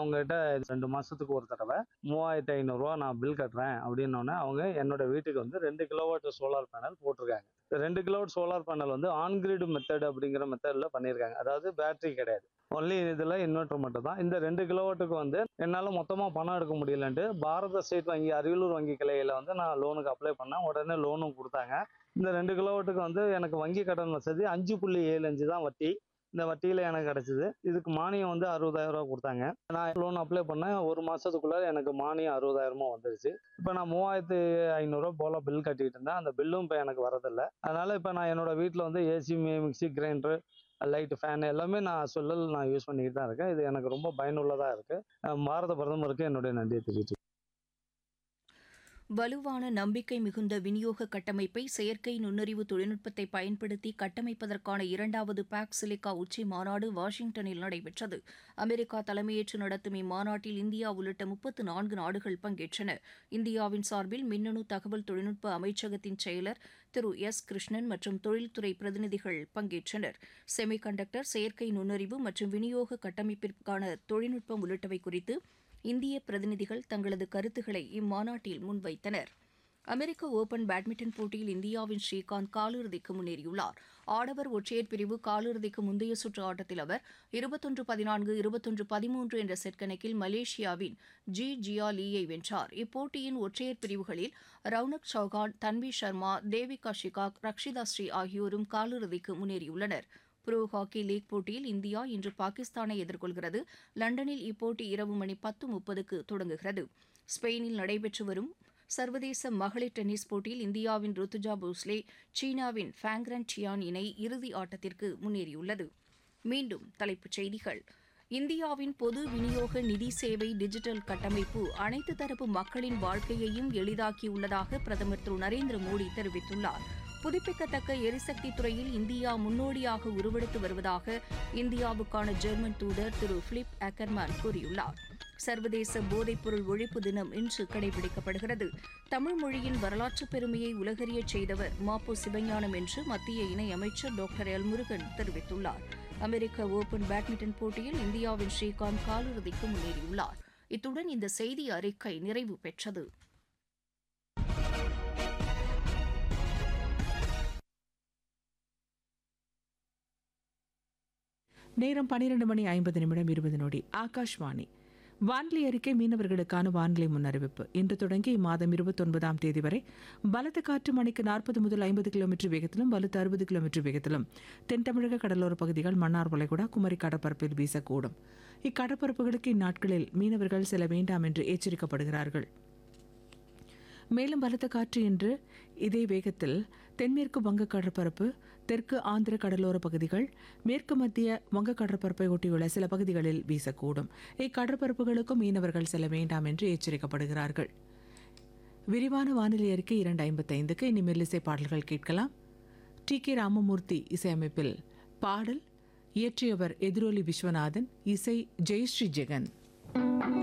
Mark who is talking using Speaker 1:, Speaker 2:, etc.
Speaker 1: அவங்ககிட்ட ரெண்டு மாசத்துக்கு ஒரு தடவை மூவாயிரத்தி ஐநூறுரூவா நான் பில் கட்டுறேன் அப்படின்னோடனே அவங்க என்னோட வீட்டுக்கு வந்து ரெண்டு கிலோவாட் சோலார் பேனல் போட்டிருக்காங்க இந்த ரெண்டு கிலோவாட் சோலார் பேனல் வந்து ஆன்கிரிட் மெத்தட் அப்படிங்கிற மெத்தடில் பண்ணியிருக்காங்க அதாவது பேட்டரி கிடையாது ஒன்லி இதில் இன்வெர்டர் மட்டும் தான் இந்த ரெண்டு கிலோவாட்டுக்கு வந்து என்னால் மொத்தமாக பணம் எடுக்க முடியலன்ட்டு பாரத ஸ்டேட் வங்கி அரியலூர் வங்கி கிளையில் வந்து நான் லோனுக்கு அப்ளை பண்ணேன் உடனே லோனும் கொடுத்தாங்க இந்த ரெண்டு கிலோவாட்டுக்கு வந்து எனக்கு வங்கி கடன் வசதி அஞ்சு புள்ளி ஏழு அஞ்சு தான் வட்டி இந்த வட்டியில் எனக்கு கிடச்சிது இதுக்கு மானியம் வந்து அறுபதாயிரம் ரூபா கொடுத்தாங்க நான் லோன் அப்ளை பண்ணேன் ஒரு மாதத்துக்குள்ளே எனக்கு மானியம் அறுபதாயிரமா வந்துருச்சு இப்போ நான் மூவாயிரத்து ஐநூறுரூவா போல் பில் கட்டிட்டு இருந்தேன் அந்த பில்லும் இப்போ எனக்கு வரதில்லை அதனால் இப்போ நான் என்னோட வீட்டில் வந்து AC mixie grinder light fan எல்லாமே நான் சொல்லல் நான் யூஸ் பண்ணிக்கிட்டு தான் இருக்கேன் இது எனக்கு ரொம்ப பயனுள்ளதாக இருக்குது பாரத பிரதமருக்கு என்னுடைய நன்றியை தெரிவித்து
Speaker 2: வலுவான நம்பிக்கை மிகுந்த விநியோக கட்டமைப்பை செயற்கை நுண்ணறிவு தொழில்நுட்பத்தை பயன்படுத்தி கட்டமைப்பதற்கான இரண்டாவது பாக் சிலிக்கா உச்சி மாநாடு வாஷிங்டனில் நடைபெற்றது அமெரிக்கா தலைமையேற்று நடத்தும் இம்மாநாட்டில் இந்தியா உள்ளிட்ட முப்பத்து நான்கு நாடுகள் பங்கேற்றன இந்தியாவின் சார்பில் மின்னணு தகவல் தொழில்நுட்ப அமைச்சகத்தின் செயலர் திரு எஸ் கிருஷ்ணன் மற்றும் தொழில்துறை பிரதிநிதிகள் பங்கேற்றனர் செமிகண்டக்டர் செயற்கை நுண்ணறிவு மற்றும் விநியோக கட்டமைப்பிற்கான தொழில்நுட்பம் உள்ளிட்டவை குறித்து இந்திய பிரதிநிதிகள் தங்களது கருத்துக்களை இம்மாநாட்டில் முன்வைத்தனர் அமெரிக்க ஓபன் பேட்மிண்டன் போட்டியில் இந்தியாவின் ஸ்ரீகாந்த் காலிறுதிக்கு முன்னேறியுள்ளார் ஆடவர் ஒற்றையர் பிரிவு காலிறுதிக்கு முந்தைய சுற்று ஆட்டத்தில் அவர் இருபத்தொன்று பதினான்கு இருபத்தொன்று பதிமூன்று என்ற செட் கணக்கில் மலேசியாவின் ஜி ஜியா லீயை வென்றார் இப்போட்டியின் ஒற்றையர் பிரிவுகளில் ரவுனக் சௌகான் தன்வி சர்மா தேவிகா ஷிகாக் ரக்ஷிதா ஸ்ரீ ஆகியோரும் காலிறுதிக்கு முன்னேறியுள்ளனர் புரோ ஹாக்கி லீக் போட்டியில் இந்தியா இன்று பாகிஸ்தானை எதிர்கொள்கிறது லண்டனில் இப்போட்டி இரவு மணி பத்து முப்பதுக்கு தொடங்குகிறது ஸ்பெயினில் நடைபெற்று வரும் சர்வதேச மகளிர் டென்னிஸ் போட்டியில் இந்தியாவின் ருத்துஜா போஸ்லே சீனாவின் ஃபேங்ரன் சியான் இணை இறுதி ஆட்டத்திற்கு முன்னேறியுள்ளது மீண்டும் தலைப்புச் செய்திகள் இந்தியாவின் பொது விநியோக நிதி சேவை டிஜிட்டல் கட்டமைப்பு அனைத்து தரப்பு மக்களின் வாழ்க்கையையும் எளிதாக்கியுள்ளதாக பிரதமர் திரு நரேந்திர மோடி தெரிவித்துள்ளார் புதுப்பிக்கத்தக்க எரிசக்தி துறையில் இந்தியா முன்னோடியாக உருவெடுத்து வருவதாக இந்தியாவுக்கான ஜெர்மன் தூதர் திரு பிலிப் அக்கர்மேன் கூறியுள்ளார் சர்வதேச போதைப்பொருள் ஒழிப்பு தினம் இன்று கடைபிடிக்கப்படுகிறது தமிழ் மொழியின் வரலாற்றுப் பெருமையை உலகறியச் செய்தவர் மாப்போ சிவஞானம் என்று மத்திய இணையமைச்சர் டாக்டர் எல் முருகன் தெரிவித்துள்ளார் அமெரிக்க ஓபன் பேட்மிண்டன் போட்டியில் இந்தியாவின் ஸ்ரீகாந்த் காலிறுதிக்கு முன்னேறியுள்ளார் இத்துடன் இந்த செய்தி அறிக்கை நிறைவு பெற்றது
Speaker 3: நேரம் பன்னிரண்டு மணி ஐம்பது நிமிடம் இருபது நொடி ஆகாஷ்வாணி வானிலை அறிக்கை மீனவர்களுக்கான வானிலை முன்னறிவிப்பு இன்று தொடங்கி இம்மாதம் இருபத்தொன்பதாம் தேதி வரை பலத்த காற்று மணிக்கு நாற்பது முதல் ஐம்பது கிலோமீட்டர் வேகத்திலும் வலுத்து அறுபது கிலோமீட்டர் வேகத்திலும் தென் தமிழக கடலோர பகுதிகள் மன்னார் வளைகுடா குமரி கடற்பரப்பில் வீசக்கூடும் இக்கடற்பரப்புகளுக்கு இந்நாட்களில் மீனவர்கள் செல்ல வேண்டாம் என்று எச்சரிக்கப்படுகிறார்கள் மேலும் பலத்த காற்று இன்று இதே வேகத்தில் தென்மேற்கு வங்க கடற்பரப்பு தெற்கு ஆந்திர கடலோர பகுதிகள் மேற்கு மத்திய வங்க கடற்பரப்பை ஒட்டியுள்ள சில பகுதிகளில் வீசக்கூடும் இக்கடற்பரப்புகளுக்கும் மீனவர்கள் செல்ல வேண்டாம் என்று எச்சரிக்கப்படுகிறார்கள் விரிவான வானிலை அறிக்கை இரண்டு ஐம்பத்தைந்துக்கு இனி மெல்லிசை பாடல்கள் கேட்கலாம் டி கே ராமமூர்த்தி இசையமைப்பில் பாடல் இயற்றியவர் எதிரொலி விஸ்வநாதன் இசை ஜெயஸ்ரீ ஜெகன்